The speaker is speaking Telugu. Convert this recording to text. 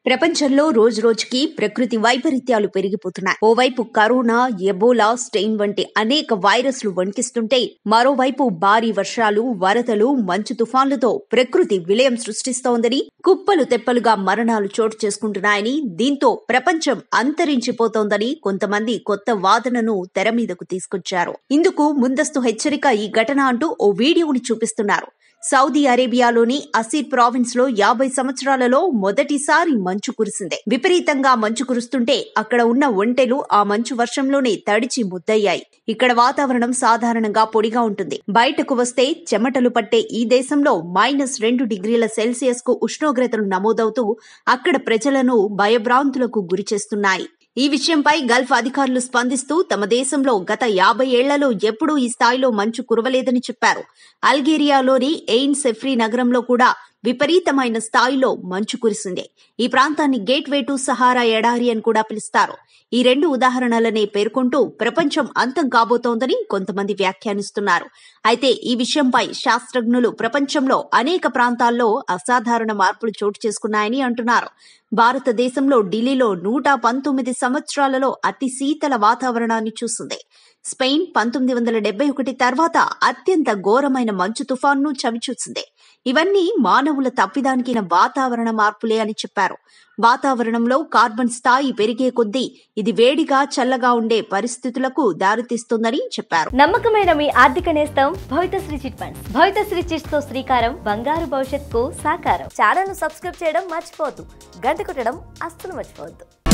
ప్రపంచంలో రోజు రోజుకి ప్రకృతి వైపరీత్యాలు పెరిగిపోతున్నాయి ఓవైపు కరోనా ఎబోలా స్టెయిన్ వంటి అనేక వైరస్లు వణికిస్తుంటే మరోవైపు భారీ వర్షాలు వరదలు మంచు తుఫాన్లతో ప్రకృతి విలయం సృష్టిస్తోందని కుప్పలు తెప్పలుగా మరణాలు చోటు చేసుకుంటున్నాయని దీంతో ప్రపంచం అంతరించిపోతోందని కొంతమంది కొత్త వాదనను తెర మీదకు తీసుకొచ్చారు ఇందుకు ముందస్తు హెచ్చరిక ఈ ఘటన అంటూ ఓ వీడియోని చూపిస్తున్నారు సౌదీ అరేబియాలోని అసీర్ ప్రావిన్స్ లో యాభై సంవత్సరాలలో మొదటిసారి మంచు కురిసింది విపరీతంగా మంచు కురుస్తుంటే అక్కడ ఉన్న ఒంటెలు ఆ మంచు వర్షంలోనే తడిచి ముద్దయ్యాయి ఇక్కడ వాతావరణం సాధారణంగా పొడిగా ఉంటుంది బయటకు వస్తే చెమటలు పట్టే ఈ దేశంలో మైనస్ రెండు డిగ్రీల సెల్సియస్ కు ఉష్ణోగ్రతలు నమోదవుతూ అక్కడ ప్రజలను భయభ్రాంతులకు గురిచేస్తున్నాయి ఈ విషయంపై గల్ఫ్ అధికారులు స్పందిస్తూ తమ దేశంలో గత యాభై ఏళ్లలో ఎప్పుడూ ఈ స్థాయిలో మంచు కురవలేదని చెప్పారు అల్గేరియాలోని ఎయిన్ సెఫ్రీ నగరంలో కూడా విపరీతమైన స్థాయిలో మంచు కురిసింది ఈ ప్రాంతాన్ని గేట్ వే టు సహారా ఎడారి అని కూడా పిలుస్తారు ఈ రెండు ఉదాహరణలనే పేర్కొంటూ ప్రపంచం అంతం కాబోతోందని కొంతమంది వ్యాఖ్యానిస్తున్నారు అయితే ఈ విషయంపై శాస్త్రజ్ఞులు ప్రపంచంలో అనేక ప్రాంతాల్లో అసాధారణ మార్పులు చోటు చేసుకున్నాయని అంటున్నారు భారతదేశంలో ఢిల్లీలో నూట పంతొమ్మిది సంవత్సరాలలో అతి శీతల వాతావరణాన్ని చూసింది స్పెయిన్ పంతొమ్మిది వందల డెబ్బై ఒకటి తర్వాత అత్యంత ఘోరమైన మంచు తుఫాన్ను చవిచూసింది ఇవన్నీ మానవుల తప్పిదానికిన వాతావరణ మార్పులే అని చెప్పారు వాతావరణంలో కార్బన్ స్థాయి పెరిగే కొద్దీ ఇది వేడిగా చల్లగా ఉండే పరిస్థితులకు దారితీస్తుందని చెప్పారు నమ్మకమైన మీ ఆర్థిక నేస్తం Bhavithasri chit funds Bhavithasri chits తో శ్రీకారం బంగారు భవిష్యత్తుకు సాకారం ఛానల్ ను సబ్స్క్రైబ్ చేయడం మర్చిపోవద్దు గంట కొట్టడం అస్సలు మర్చిపోవద్దు